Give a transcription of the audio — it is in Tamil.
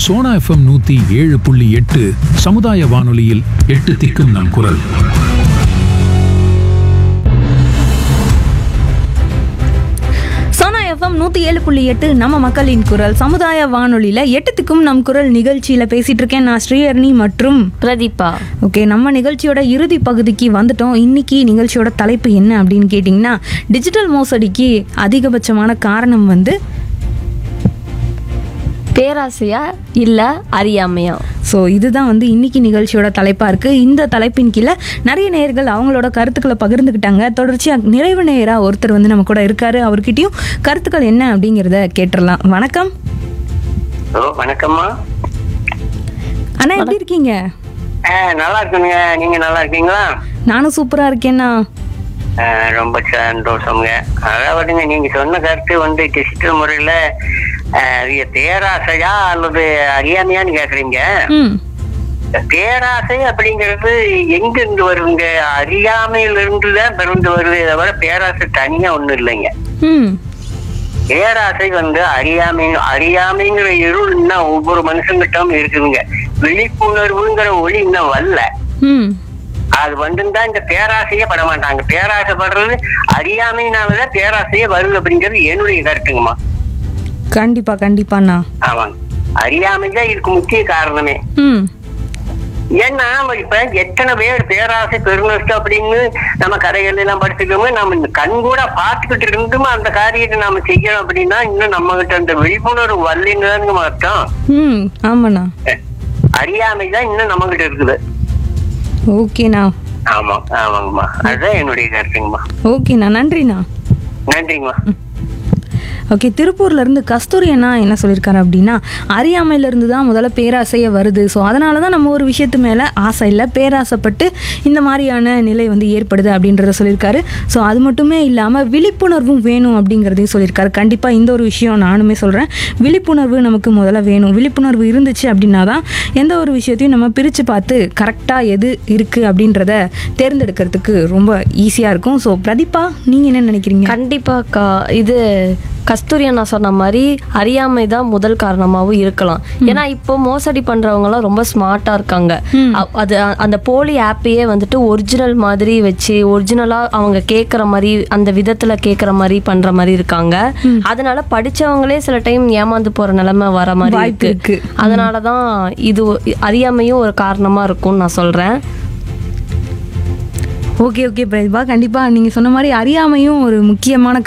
சோனா எஃப்எம் நூத்தி ஏழு புள்ளி எட்டு சமுதாய வானொலியில் எட்டு திக்கும் நம் குரல் சோனா எஃப்எம் நூற்றி ஏழு புள்ளி எட்டு நம்ம மக்களின் குரல் சமுதாய வானொலியில் எட்டுத்துக்கும் நம் குரல் நிகழ்ச்சியில் பேசிட்டு இருக்கேன் நான் ஸ்ரீஹரணி மற்றும் பிரதீபா ஓகே நம்ம நிகழ்ச்சியோட இறுதி பகுதிக்கு வந்துட்டோம் இன்னைக்கு நிகழ்ச்சியோட தலைப்பு என்ன அப்படின்னு கேட்டிங்கன்னா டிஜிட்டல் மோசடிக்கு அதிகபட்சமான காரணம் வந்து பேராசையா இல்ல அறியாமையா ஸோ இதுதான் வந்து இன்னைக்கு நிகழ்ச்சியோட தலைப்பாக இருக்குது இந்த தலைப்பின் கீழே நிறைய நேயர்கள் அவங்களோட கருத்துக்களை பகிர்ந்துக்கிட்டாங்க தொடர்ச்சியாக நிறைவு நேயராக ஒருத்தர் வந்து நம்ம கூட இருக்காரு அவர்கிட்டயும் கருத்துக்கள் என்ன அப்படிங்கிறத கேட்டுடலாம் வணக்கம் ஹலோ வணக்கம்மா அண்ணா எப்படி இருக்கீங்க ஆ, நல்லா இருக்குங்க நீங்க நல்லா இருக்கீங்களா நானும் சூப்பராக இருக்கேன்னா ஆ, ரொம்ப சந்தோஷங்க அதாவதுங்க நீங்க சொன்ன கருத்து வந்து டிஜிட்டல் முறையில ஆ, இது பேராசையா அல்லது அறியாமையான்னு கேக்குறீங்க ம் பேராசை அப்படிங்கிறது எங்க இருந்து வருங்க அறியாமையில இருந்து தான் பிறந்து வருது தவிர பேராசை தனியா ஒண்ணும் இல்லைங்க ம் பேராசை வந்து அறியாமை அறியாமைங்கிற இருள் இன்னும் ஒவ்வொரு மனுஷங்கிட்டும் இருக்குதுங்க விழிப்புணர்வுங்கிற ஒளி இன்னும் வரல ம் அது வந்துருந்தா இந்த பேராசையே பட மாட்டாங்க பேராசைப்படுறது அறியாமையினாலதான் பேராசையே வருது அப்படிங்கிறது என்னுடைய கருத்துங்கம்மா கண்டிப்பா கண்டிப்பாண்ணா ஆமாங்க அறியாமைதான் இதுக்கு முக்கிய காரணமே ம் ஏன்னா நம்ம இப்ப எத்தனை பேர் பேராசை பெருநஷ்டம் அப்படின்னு நம்ம கதைகள் எல்லாம் படிச்சுக்கோங்க நம்ம இந்த கண் கூட பார்த்துக்கிட்டு இருந்தும் அந்த காரியத்தை நாம செய்யறோம் அப்படின்னா இன்னும் நம்ம கிட்ட அந்த விழிப்புணர்வு வரலைன்னு அர்த்தம் ம் ஆமாண்ணா அறியாமை தான் இன்னும் நம்ம கிட்ட இருக்குது ஓகேண்ணா ஆமா ஆமாங்கம்மா அதுதான் என்னுடைய கருத்துங்கம்மா ஓகேண்ணா நன்றிண்ணா நன்றிங்கம்மா ஓகே திருப்பூர்ல இருந்து கஸ்தூரி அண்ணா என்ன சொல்லியிருக்காரு அப்படின்னா அறியாமையில இருந்து தான் முதல்ல பேராசையே வருது ஸோ அதனால தான் நம்ம ஒரு விஷயத்து மேலே ஆசை இல்லை பேராசைப்பட்டு இந்த மாதிரியான நிலை வந்து ஏற்படுது அப்படின்றத சொல்லியிருக்காரு ஸோ அது மட்டுமே இல்லாமல் விழிப்புணர்வும் வேணும் அப்படிங்கிறதையும் சொல்லியிருக்காரு கண்டிப்பாக இந்த ஒரு விஷயம் நானுமே சொல்கிறேன் விழிப்புணர்வு நமக்கு முதல்ல வேணும் விழிப்புணர்வு இருந்துச்சு அப்படின்னா தான் எந்த ஒரு விஷயத்தையும் நம்ம பிரித்து பார்த்து கரெக்டாக எது இருக்குது அப்படின்றத தேர்ந்தெடுக்கிறதுக்கு ரொம்ப ஈஸியாக இருக்கும் ஸோ பிரதீபா நீங்கள் என்ன நினைக்கிறீங்க கண்டிப்பாக்கா இது கஸ்தூரி அண்ணா சொன்ன மாதிரி அறியாமை தான் முதல் காரணமாகவும் இருக்கலாம் ஏன்னா இப்போ மோசடி பண்றவங்கலாம் ரொம்ப ஸ்மார்ட்டா இருக்காங்க அ- அது அந்த போலி ஆப்பையே வந்துட்டு ஒரிஜினல் மாதிரி வச்சு ஒரிஜினலா அவங்க கேட்குற மாதிரி அந்த விதத்துல கேட்குற மாதிரி பண்ற மாதிரி இருக்காங்க அதனால படிச்சவங்களே சில டைம் ஏமாந்து போற நிலைமை வர மாதிரி வாய்ப்பு இருக்கு இருக்கு. அதனால தான் இது ஒ- அறியாமையும் ஒரு காரணமா இருக்கும்னு நான் சொல்றேன் ஓகே ஓகே பிரதிபா கண்டிப்பாக நீங்கள் சொன்ன மாதிரி அறியாமையும் ஒரு முக்கியமான